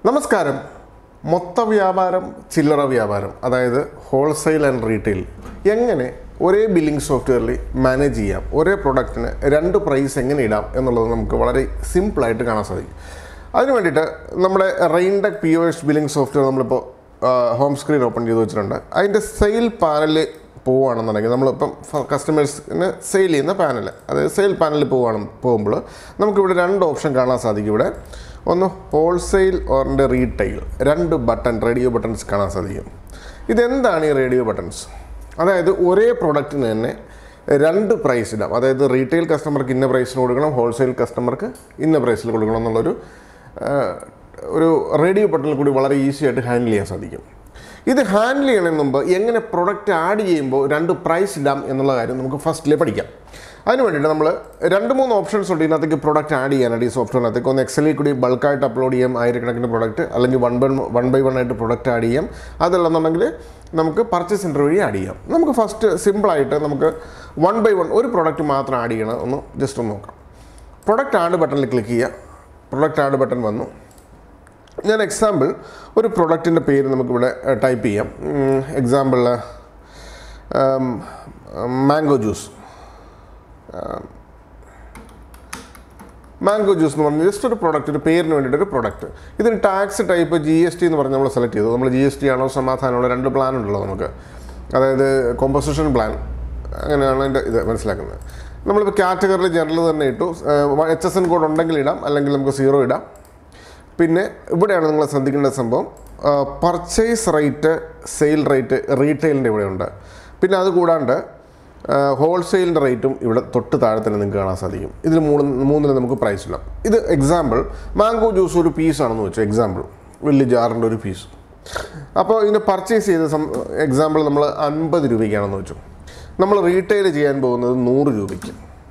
നമസ്കാരം മൊത്ത വ്യാപാരം ചില്ലറ വ്യാപാരം അതായത് ഹോൾസെയിൽ ആൻഡ് റീറ്റെയിൽ എങ്ങനെ ഒരേ ബില്ലിംഗ് സോഫ്റ്റ്വെയറിൽ മാനേജ് ചെയ്യാം ഒരേ പ്രൊഡക്റ്റിന് രണ്ട് പ്രൈസ് എങ്ങനെ ഇടാം എന്നുള്ളത് നമുക്ക് വളരെ സിമ്പിളായിട്ട് കാണാൻ സാധിക്കും അതിന് വേണ്ടിയിട്ട് നമ്മുടെ Raintech P O S billing software നമ്മളിപ്പോൾ ഹോം സ്ക്രീൻ ഓപ്പൺ ചെയ്ത് വെച്ചിട്ടുണ്ട് അതിൻ്റെ സെയിൽ പാനൽ പോവുകയാണെന്നുണ്ടെങ്കിൽ നമ്മളിപ്പം കസ്റ്റമേഴ്സിന് സെയിൽ ചെയ്യുന്ന പാനൽ അതായത് സെയിൽ പാനലിൽ പോവുകയാണ് പോകുമ്പോൾ നമുക്കിവിടെ രണ്ട് ഓപ്ഷൻ കാണാൻ സാധിക്കും ഇവിടെ ഒന്ന് ഹോൾസെയിൽ ഓറിൻ്റെ റീറ്റെയിൽ രണ്ട് ബട്ടൺ റേഡിയോ ബട്ടൺസ് കാണാൻ സാധിക്കും ഇതെന്താണ് ഈ റേഡിയോ ബട്ടൺസ് അതായത് ഒരേ പ്രൊഡക്റ്റിന് തന്നെ രണ്ട് പ്രൈസ് ഇടാം അതായത് റീറ്റെയിൽ കസ്റ്റമർക്ക് ഇന്ന പ്രൈസിന് കൊടുക്കണം ഹോൾസെയിൽ കസ്റ്റമർക്ക് ഇന്ന പ്രൈസിൽ കൊടുക്കണം എന്നുള്ളൊരു ആ, ഒരു റേഡിയോ ബട്ടണിൽ കൂടി വളരെ ഈസി ആയിട്ട് ഹാൻഡിൽ ചെയ്യാൻ സാധിക്കും ഇത് ഹാൻഡിൽ ചെയ്യണതിന് മുമ്പ് എങ്ങനെ പ്രൊഡക്റ്റ് ആഡ് ചെയ്യുമ്പോൾ രണ്ട് പ്രൈസ് ഇടാം എന്നുള്ള കാര്യം നമുക്ക് ഫസ്റ്റിലെ പഠിക്കാം അതിന് വേണ്ടിയിട്ട് നമ്മൾ രണ്ട് മൂന്ന് ഓപ്ഷൻസ് ഉണ്ട് ഇതിനകത്തേക്ക് പ്രൊഡക്റ്റ് ആഡ് ചെയ്യാനായിട്ട് ഈ സോഫ്റ്റ്വെയറിനകത്തേക്ക് ഒന്ന് എക്സലിൽ കൂടി ബൾക്കായിട്ട് അപ്ലോഡ് ചെയ്യാം ആയിരക്കണക്കിന് പ്രൊഡക്റ്റ് അല്ലെങ്കിൽ one by one by one ആയിട്ട് പ്രൊഡക്റ്റ് ആഡ് ചെയ്യാം അതല്ലെന്നുണ്ടെങ്കിൽ നമുക്ക് പർച്ചേസ് സെൻറ്റർ വഴി ആഡ് ചെയ്യാം നമുക്ക് ഫസ്റ്റ് സിമ്പിളായിട്ട് നമുക്ക് വൺ ബൈ വൺ ഒരു പ്രൊഡക്റ്റ് മാത്രം ആഡ് ചെയ്യണം ഒന്ന് ജസ്റ്റ് ഒന്ന് നോക്കാം പ്രൊഡക്റ്റ് ആഡ് ബട്ടണിൽ ക്ലിക്ക് ചെയ്യുക പ്രൊഡക്റ്റ് ആഡ് ബട്ടൺ വന്നു ഞാൻ എക്സാമ്പിൾ ഒരു പ്രൊഡക്റ്റിൻ്റെ പേര് നമുക്കിവിടെ ടൈപ്പ് ചെയ്യാം example mango juice mango juice എന്ന് പറഞ്ഞാൽ ജസ്റ്റ് ഒരു പ്രൊഡക്റ്റ് ഒരു പേരിന് വേണ്ടിയിട്ട് ഒരു പ്രൊഡക്റ്റ് ഇതിന് tax type G S T എന്ന് പറഞ്ഞ് നമ്മൾ സെലക്ട് ചെയ്തു നമ്മൾ ജി എസ് ടി ആണോ സമാധാനമാണോ രണ്ട് പ്ലാൻ ഉണ്ടല്ലോ നമുക്ക് അതായത് കോമ്പോസിഷൻ പ്ലാൻ അങ്ങനെയാണ് അതിൻ്റെ ഇത് മനസ്സിലാക്കുന്നത് നമ്മളിപ്പോൾ കാറ്റഗറിയിൽ ജനറൽ തന്നെ ഇട്ടു എച്ച് എസ് എൻ കോഡ് ഉണ്ടെങ്കിൽ ഇടാം അല്ലെങ്കിൽ നമുക്ക് സീറോ ഇടാം പിന്നെ ഇവിടെയാണ് നിങ്ങൾ ശ്രദ്ധിക്കേണ്ട സംഭവം പർച്ചേസ് റേറ്റ് സെയിൽ റേറ്റ് റീറ്റെയിലിൻ്റെ ഇവിടെ ഉണ്ട് പിന്നെ അത് കൂടാണ്ട് ഹോൾസെയിലിൻ്റെ റേറ്റും ഇവിടെ തൊട്ട് താഴെ തന്നെ നിങ്ങൾക്ക് കാണാൻ സാധിക്കും ഇതിൽ മൂന്ന് മൂന്നിൽ നമുക്ക് പ്രൈസ് ഇടാം ഇത് എക്സാമ്പിൾ മാംഗോ ജ്യൂസ് ഒരു പീസാണെന്ന് വെച്ചു എക്സാമ്പിൾ വലിയ ജാറിൻ്റെ ഒരു പീസ് അപ്പോൾ ഇതിന് പർച്ചേസ് ചെയ്ത സം എക്സാമ്പിൾ നമ്മൾ അൻപത് രൂപയ്ക്കാണെന്ന് വെച്ചു നമ്മൾ റീറ്റെയിൽ ചെയ്യാൻ പോകുന്നത് നൂറ് രൂപയ്ക്ക്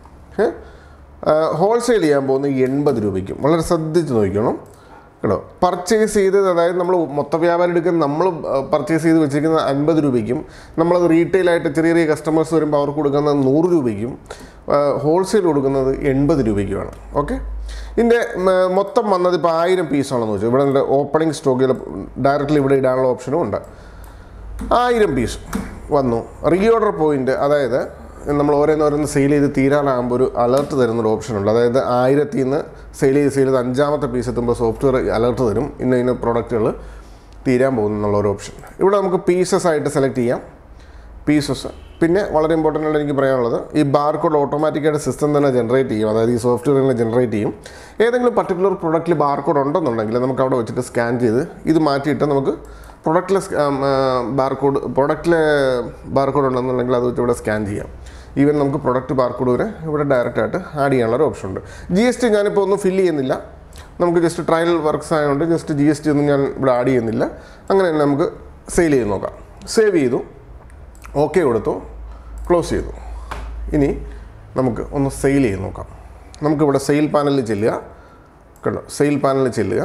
ഹോൾസെയിൽ ചെയ്യാൻ പോകുന്നത് എൺപത് രൂപയ്ക്കും വളരെ ശ്രദ്ധിച്ച് നോക്കണം കേട്ടോ പർച്ചേസ് ചെയ്തത് അതായത് നമ്മൾ മൊത്ത വ്യാപാരം എടുക്കുന്ന നമ്മൾ പർച്ചേസ് ചെയ്ത് വെച്ചിരിക്കുന്ന അൻപത് രൂപയ്ക്കും നമ്മളത് റീറ്റെയിലായിട്ട് ചെറിയ ചെറിയ കസ്റ്റമേഴ്സ് വരുമ്പോൾ അവർക്ക് കൊടുക്കുന്നത് നൂറ് രൂപയ്ക്കും ഹോൾസെയിൽ കൊടുക്കുന്നത് എൺപത് രൂപയ്ക്കുമാണ് ഓക്കെ ഇതിൻ്റെ മൊത്തം വന്നത് ഇപ്പോൾ ആയിരം പീസാണെന്ന് വെച്ചു ഇവിടെ ഓപ്പണിംഗ് സ്റ്റോക്കിൽ ഡയറക്റ്റ്ലി ഇവിടെ ഇടാനുള്ള ഓപ്ഷനും ഉണ്ട് ആയിരം പീസ് വന്നു റീഓർഡർ പോയിന്റ് അതായത് നമ്മൾ ഓരോന്നോരോന്ന് സെയിൽ ചെയ്ത് തീരാനാകുമ്പോൾ ഒരു അലർട്ട് തരുന്നൊരു ഓപ്ഷൻ ഉണ്ട് അതായത് ആയിരത്തിൽ നിന്ന് സെയിൽ ചെയ്ത് സെയിൽ ചെയ്ത് അഞ്ചാമത്തെ പീസ് എത്തുമ്പോൾ സോഫ്റ്റ്വെയർ അലർട്ട് തരും ഇന്ന ഇന്ന പ്രോഡക്റ്റുകൾ തീരാൻ പോകുന്നു എന്നുള്ള ഒരു ഓപ്ഷൻ ഇവിടെ നമുക്ക് പീസസ് ആയിട്ട് സെലക്ട് ചെയ്യാം പീസസ് പിന്നെ വളരെ ഇമ്പോർട്ടൻ്റ് ആയിട്ട് എനിക്ക് പറയാനുള്ളത് ഈ ബാർകോഡ് ഓട്ടോമാറ്റിക്കായിട്ട് സിസ്റ്റം തന്നെ ജനറേറ്റ് ചെയ്യും അതായത് ഈ സോഫ്റ്റ്വെയർ തന്നെ ജനറേറ്റ് ചെയ്യും ഏതെങ്കിലും പർട്ടിക്കുലർ പ്രൊഡക്റ്റിൽ ബാർകോഡ് ഉണ്ടെന്നുണ്ടെങ്കിൽ നമുക്ക് അവിടെ വെച്ചിട്ട് സ്കാൻ ചെയ്ത് ഇത് മാറ്റിയിട്ട് നമുക്ക് പ്രൊഡക്റ്റിലെ ബാർകോഡ് പ്രൊഡക്റ്റിലെ ബാർകോഡ് ഉണ്ടെന്നുണ്ടെങ്കിൽ അത് വെച്ച് ഇവിടെ സ്കാൻ ചെയ്യാം ഈവൻ നമുക്ക് പ്രൊഡക്റ്റ് ബാർകോഡ് വരെ ഇവിടെ ഡയറക്റ്റ് ആയിട്ട് ആഡ് ചെയ്യാനുള്ള ഒരു ഓപ്ഷൻ ഉണ്ട് ജി എസ് ടി ഞാനിപ്പോൾ ഒന്നും ഫില്ല് ചെയ്യുന്നില്ല നമുക്ക് ജസ്റ്റ് ട്രയൽ വർക്ക്സ് ആയതുകൊണ്ട് ജസ്റ്റ് ജി എസ് ടി ഒന്നും ഞാൻ ഇവിടെ ആഡ് ചെയ്യുന്നില്ല അങ്ങനെ തന്നെ നമുക്ക് സെയിൽ ചെയ്ത് നോക്കാം സേവ് ചെയ്തു ഓക്കെ കൊടുത്തു ക്ലോസ് ചെയ്തു ഇനി നമുക്ക് ഒന്ന് സെയിൽ ചെയ്ത് നോക്കാം നമുക്കിവിടെ സെയിൽ പാനലിൽ ചെല്ലുക കണ്ടോ സെയിൽ പാനലിൽ ചെല്ലുക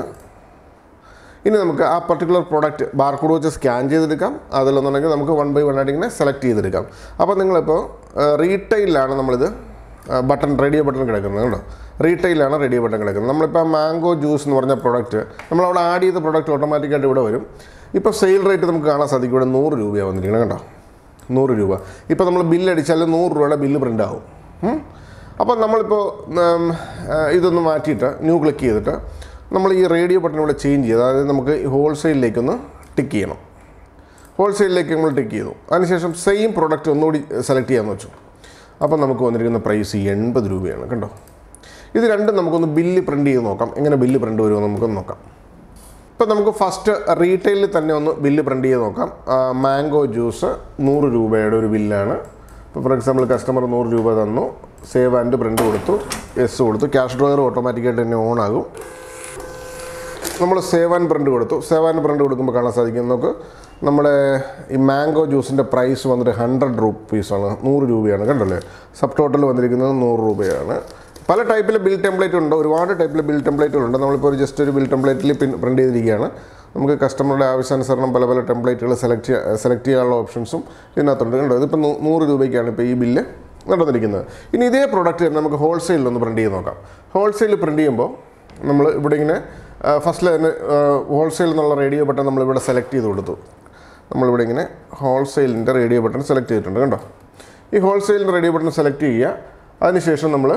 ഇനി നമുക്ക് ആ പർട്ടിക്കുലർ പ്രോഡക്റ്റ് ബാർകോഡ് വെച്ച് സ്കാൻ ചെയ്തെടുക്കാം അതിലൊന്നുണ്ടെങ്കിൽ നമുക്ക് വൺ ബൈ വൺ ആയിട്ട് ഇങ്ങനെ സെലക്ട് ചെയ്തെടുക്കാം അപ്പോൾ നിങ്ങളിപ്പോൾ റീറ്റെയിലാണ് നമ്മളിത് ബട്ടൺ റേഡിയോ ബട്ടൺ കിടക്കുന്നത് കേട്ടോ റീറ്റെയിലാണ് റേഡിയോ ബട്ടൺ കിടക്കുന്നത് നമ്മളിപ്പോൾ മാംഗോ ജ്യൂസ് എന്ന് പറഞ്ഞ പ്രോഡക്റ്റ് നമ്മളവിടെ ആഡ് ചെയ്ത പ്രോഡക്റ്റ് ഓട്ടോമാറ്റിക്കായിട്ട് ഇവിടെ വരും ഇപ്പോൾ സെയിൽ റേറ്റ് നമുക്ക് കാണാൻ സാധിക്കും ഇവിടെ നൂറ് രൂപയാണ് വന്നിരിക്കുന്നത് കേട്ടോ നൂറ് രൂപ ഇപ്പോൾ നമ്മൾ ബില്ല് അടിച്ചാൽ നൂറ് രൂപയുടെ ബില്ല് പ്രിൻ്റ് ആവും ഉം. അപ്പോൾ നമ്മളിപ്പോൾ ഉം, ആ, ഇതൊന്ന് മാറ്റിയിട്ട് ന്യൂ ക്ലിക്ക് ചെയ്തിട്ട് നമ്മൾ ഈ റേഡിയോ ബട്ടൺ ഇവിടെ ചേഞ്ച് ചെയ്ത് അതായത് നമുക്ക് ഹോൾസെയിലിലേക്കൊന്ന് ടിക്ക് ചെയ്യണം ഹോൾസെയിലിലേക്ക് നമ്മൾ ടിക്ക് ചെയ്തു അതിനുശേഷം സെയിം പ്രോഡക്റ്റ് ഒന്നുകൂടി സെലക്ട് ചെയ്യാമെന്ന് വെച്ചു അപ്പോൾ നമുക്ക് വന്നിരിക്കുന്ന പ്രൈസ് എൺപത് രൂപയാണ് കണ്ടോ ഇത് രണ്ടും നമുക്കൊന്ന് ബില്ല് പ്രിൻ്റ് ചെയ്ത് നോക്കാം എങ്ങനെ ബില്ല് പ്രിൻ്റ് വരുമോ നമുക്കൊന്ന് നോക്കാം ഇപ്പം നമുക്ക് ഫസ്റ്റ് റീറ്റെയിലിൽ തന്നെ ഒന്ന് ബില്ല് പ്രിൻ്റ് ചെയ്ത് നോക്കാം മാംഗോ ജ്യൂസ് നൂറ് രൂപയുടെ ഒരു ബില്ലാണ് ഇപ്പോൾ ഫോർ എക്സാമ്പിൾ കസ്റ്റമർ നൂറ് രൂപ തന്നു സേവ് ആൻഡ് പ്രിൻ്റ് കൊടുത്തു എസ് കൊടുത്തു ക്യാഷ് ഡ്രോയർ ഓട്ടോമാറ്റിക്കായിട്ട് തന്നെ ഓൺ ആകും നമ്മൾ സേവ് ആൻഡ് പ്രിൻ്റ് കൊടുത്തു സേവ് ആൻഡ് പ്രിൻ്റ് കൊടുക്കുമ്പോൾ കാണാൻ സാധിക്കും നമുക്ക് നമ്മുടെ ഈ മാംഗോ ജ്യൂസിൻ്റെ പ്രൈസ് വന്നിട്ട് ഹൺഡ്രഡ് റുപ്പീസാണ് നൂറ് രൂപയാണ് കണ്ടല്ലേ സബ് ടോട്ടൽ വന്നിരിക്കുന്നത് നൂറ് രൂപയാണ് പല ടൈപ്പിൽ ബിൽ ടെംപ്ലേറ്റ് ഉണ്ട് ഒരുപാട് ടൈപ്പിൽ ബിൽ ടെംപ്ലേറ്റുകളുണ്ട് നമ്മളിപ്പോൾ ഒരു ജസ്റ്റ് ഒരു ബിൽ ടെംപ്ലേറ്റിൽ പിൻ പ്രിൻ്റ് ചെയ്തിരിക്കുകയാണ് നമുക്ക് കസ്റ്റമറുടെ ആവശ്യാനുസരണം പല പല ടെംപ്ലേറ്റുകൾ സെലക്ട് സെലക്ട് ചെയ്യാനുള്ള ഓപ്ഷൻസും ഇതിനകത്തുണ്ട് കണ്ടോ ഇതിപ്പോൾ നൂ- നൂറ് രൂപയ്ക്കാണ് ഇപ്പോൾ ഈ ബില്ല് നടന്നിരിക്കുന്നത് ഇനി ഇതേ പ്രോഡക്റ്റ് തന്നെ നമുക്ക് ഹോൾസെയിലിൽ ഒന്ന് പ്രിൻ്റ് ചെയ്ത് നോക്കാം ഹോൾസെയിൽ പ്രിൻ്റ് ചെയ്യുമ്പോൾ നമ്മൾ ഇവിടെ ഇങ്ങനെ ഫസ്റ്റിൽ തന്നെ ഹോൾസെയിൽ എന്നുള്ള റേഡിയോ ബട്ടൺ നമ്മളിവിടെ സെലക്ട് ചെയ്ത് കൊടുത്തു നമ്മളിവിടെ ഇങ്ങനെ ഹോൾസെയിലിൻ്റെ റേഡിയോ ബട്ടൺ സെലക്ട് ചെയ്തിട്ടുണ്ട് കണ്ടോ ഈ ഹോൾസെയിലിൻ്റെ റേഡിയോ ബട്ടൺ സെലക്ട് ചെയ്യുക അതിനുശേഷം നമ്മൾ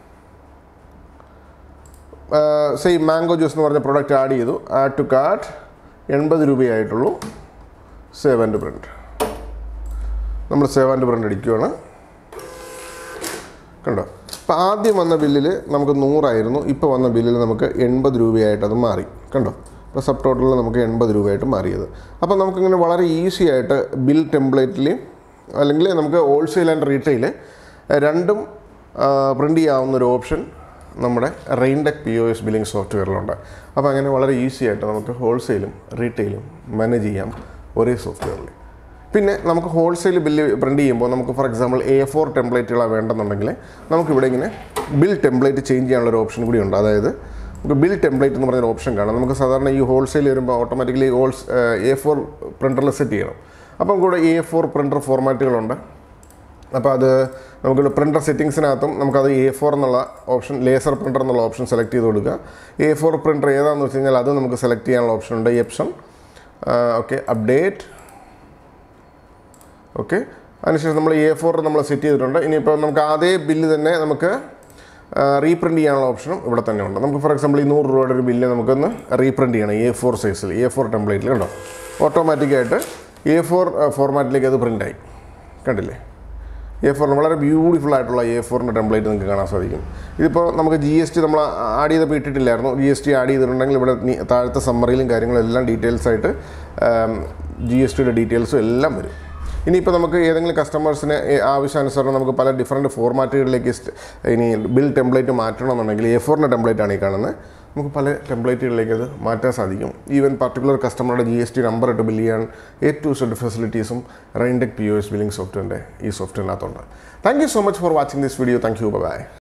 സെയിം മാംഗോ ജ്യൂസ് എന്ന് പറഞ്ഞ പ്രോഡക്റ്റ് ആഡ് ചെയ്തു ആഡ് ടു കാർട്ട് എൺപത് രൂപയായിട്ടുള്ളൂ സേവ് ആൻഡ് പ്രിൻറ്റ് നമ്മൾ സേവ് ആൻഡ് പ്രിൻ്റ് അടിക്കുകയാണ് കണ്ടോ അപ്പോൾ ആദ്യം വന്ന ബില്ലിൽ നമുക്ക് നൂറായിരുന്നു ഇപ്പോൾ വന്ന ബില്ലിൽ നമുക്ക് എൺപത് രൂപയായിട്ട് അത് മാറി കണ്ടോ ഇപ്പോൾ സബ് ടോട്ടലിൽ നമുക്ക് എൺപത് രൂപയായിട്ട് മാറിയത് അപ്പോൾ നമുക്കിങ്ങനെ വളരെ ഈസി ആയിട്ട് ബിൽ ടെംപ്ലേറ്റിൽ അല്ലെങ്കിൽ നമുക്ക് ഹോൾസെയിൽ ആൻഡ് റീറ്റെയിൽ രണ്ടും പ്രിൻ്റ് ചെയ്യാവുന്ന ഒരു ഓപ്ഷൻ നമ്മുടെ Raintech P O S billing സോഫ്റ്റ്വെയറിലുണ്ട് അപ്പോൾ അങ്ങനെ വളരെ ഈസി ആയിട്ട് നമുക്ക് ഹോൾസെയിലും റീറ്റെയിലും മാനേജ് ചെയ്യാം ഒരേ സോഫ്റ്റ്വെയറിൽ പിന്നെ നമുക്ക് ഹോൾസെയിൽ ബില്ല് പ്രിൻ്റ് ചെയ്യുമ്പോൾ നമുക്ക് ഫോർ എക്സാമ്പിൾ എ ഫോർ ടെംപ്ലേറ്റുകളാണ് വേണ്ടെന്നുണ്ടെങ്കിൽ നമുക്കിവിടെ ഇങ്ങനെ ബിൽ ടെംപ്ലേറ്റ് ചേഞ്ച് ചെയ്യാനുള്ള ഒരു ഓപ്ഷൻ കൂടി ഉണ്ട് അതായത് നമുക്ക് ബിൽ ടെംപ്ലേറ്റ് എന്ന് പറഞ്ഞൊരു ഓപ്ഷൻ കാണാം നമുക്ക് സാധാരണ ഈ ഹോൾസെയിൽ വരുമ്പോൾ ഓട്ടോമാറ്റിക്കലി ഹോൾസ് എ ഫോർ പ്രിൻ്ററിൽ സെറ്റ് ചെയ്യണം അപ്പം കൂടെ എ ഫോർ പ്രിൻ്റർ ഫോർമാറ്റുകളുണ്ട് അപ്പോൾ അത് നമുക്ക് പ്രിൻ്റർ സെറ്റിങ്സിനകത്തും നമുക്കത് എ ഫോർ എന്നുള്ള ഓപ്ഷൻ ലേസർ പ്രിൻ്റർ എന്നുള്ള ഓപ്ഷൻ സെലക്ട് ചെയ്ത് കൊടുക്കുക എ ഫോർ പ്രിൻ്റർ ഏതാണെന്ന് വെച്ച് കഴിഞ്ഞാൽ അത് നമുക്ക് സെലക്ട് ചെയ്യാനുള്ള ഓപ്ഷൻ ഉണ്ട് ഈ ഓപ്ഷൻ ഓക്കെ അപ്ഡേറ്റ് ഓക്കെ അതിനുശേഷം നമ്മൾ എ ഫോർ നമ്മൾ സെറ്റ് ചെയ്തിട്ടുണ്ട് ഇനിയിപ്പോൾ നമുക്ക് അതേ ബില്ല് തന്നെ നമുക്ക് റീപ്രിൻ്റ് ചെയ്യാനുള്ള ഓപ്ഷനും ഇവിടെ തന്നെ ഉണ്ട് നമുക്ക് ഫോർ എക്സാമ്പിൾ ഈ നൂറ് രൂപയുടെ ഒരു ബില്ല് നമുക്കൊന്ന് റീപ്രിൻ്റ് ചെയ്യണം എ ഫോർ സൈസിൽ എ ഫോർ ടെംപ്ലേറ്റിൽ കണ്ടോ ഓട്ടോമാറ്റിക്കായിട്ട് എ ഫോർ ഫോർമാറ്റിലേക്ക് അത് പ്രിൻ്റായി കണ്ടില്ലേ എ ഫോറിന് വളരെ ബ്യൂട്ടിഫുൾ ആയിട്ടുള്ള എ ഫോറിൻ്റെ ടെംപ്ലേറ്റ് നിങ്ങൾക്ക് കാണാൻ സാധിക്കും ഇതിപ്പോൾ നമുക്ക് ജി എസ് ടി നമ്മൾ ആഡ് ചെയ്തപ്പോൾ ഇട്ടിട്ടില്ലായിരുന്നു ജി എസ് ടി ആഡ് ചെയ്തിട്ടുണ്ടെങ്കിൽ ഇവിടെ നീ- താഴത്തെ സമ്മറിയിലും കാര്യങ്ങളും എല്ലാം ഡീറ്റെയിൽസ് ആയിട്ട് ജി എസ് ടിയുടെ ഡീറ്റെയിൽസും എല്ലാം വരും ഇനിയിപ്പോൾ നമുക്ക് ഏതെങ്കിലും കസ്റ്റമേഴ്സിന് ആവശ്യാനുസരണം നമുക്ക് പല ഡിഫറെൻറ്റ് ഫോർമാറ്റുകളിലേക്ക് സ്റ്റ്- ഇനി ബിൽ ടെംപ്ലേറ്റ് മാറ്റണമെന്നുണ്ടെങ്കിൽ എ ഫോറിൻ്റെ ടെംപ്ലേറ്റ് ആണ് ഈ കാണുന്നത് നമുക്ക് പല ടെംപ്ലേറ്റുകളിലേക്ക് അത് മാറ്റാൻ സാധിക്കും ഈവൻ പർട്ടിക്കുലർ കസ്റ്റമറുടെ ജി എസ് ടി നമ്പർ ഇട്ട് ബില്ല് ചെയ്യാൻ എ ടു സെഡ് ഫെസിലിറ്റീസും Raintech P O S billing സോഫ്റ്റ്വെയറിൻ്റെ ഈ സോഫ്റ്റ്വെയറിനകത്തുണ്ട് thank you so much for watching this video thank you by